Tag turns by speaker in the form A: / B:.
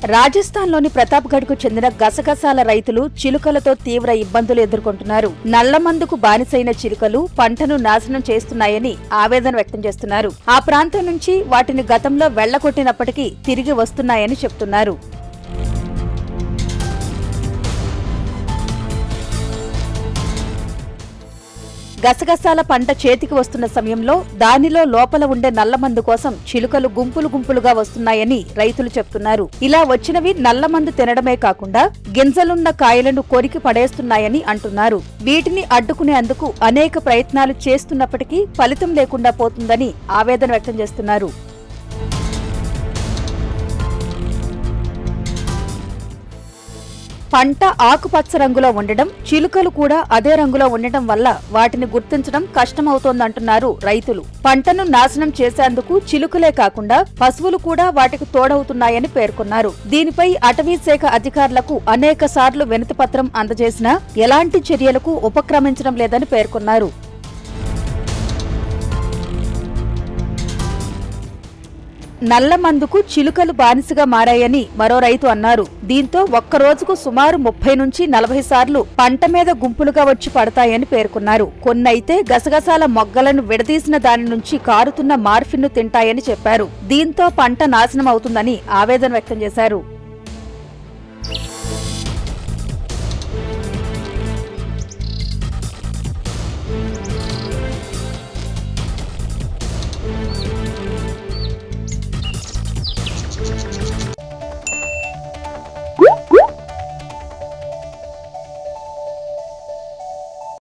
A: రాజస్థాన్లోని ప్రతాప్గఢ్కు చెందిన గసగసాల రైతులు చిలుకలతో తీవ్ర ఇబ్బందులు ఎదుర్కొంటున్నారు నల్లమందుకు బానిసైన చిలుకలు పంటను నాశనం చేస్తున్నాయని ఆవేదన వ్యక్తం చేస్తున్నారు ఆ ప్రాంతం నుంచి వాటిని గతంలో వెళ్లగొట్టినప్పటికీ తిరిగి వస్తున్నాయని చెప్తున్నారు గసగసాల పంట చేతికి వస్తున్న సమయంలో దానిలో లోపల ఉండే నల్లమందు కోసం చిలుకలు గుంపులు గుంపులుగా వస్తున్నాయని రైతులు చెప్తున్నారు ఇలా వచ్చినవి నల్లమందు తినడమే కాకుండా గింజలున్న కాయలను కొరికి పడేస్తున్నాయని అంటున్నారు వీటిని అడ్డుకునేందుకు అనేక ప్రయత్నాలు చేస్తున్నప్పటికీ ఫలితం లేకుండా పోతుందని ఆవేదన వ్యక్తం చేస్తున్నారు పంట ఆకుపచ్చ రంగులో ఉండడం చిలుకలు కూడా అదే రంగులో ఉండటం వల్ల వాటిని గుర్తించడం కష్టమవుతోందంటున్నారు రైతులు పంటను నాశనం చేసేందుకు చిలుకలే కాకుండా పశువులు కూడా వాటికి తోడవుతున్నాయని పేర్కొన్నారు దీనిపై అటవీ శాఖ అధికారులకు అనేక సార్లు వినతిపత్రం అందజేసినా ఎలాంటి చర్యలకు ఉపక్రమించడం లేదని పేర్కొన్నారు నల్ల మందుకు చిలుకలు బానిసగా మారాయని మరో రైతు అన్నారు దీంతో ఒక్క రోజుకు సుమారు ముప్పై నుంచి నలభై సార్లు పంట మీద గుంపులుగా వచ్చి పడతాయని పేర్కొన్నారు కొన్నైతే గసగసాల మొగ్గలను విడదీసిన దాని నుంచి కారుతున్న మార్ఫిన్ను తింటాయని చెప్పారు దీంతో పంట నాశనం అవుతుందని ఆవేదన వ్యక్తం చేశారు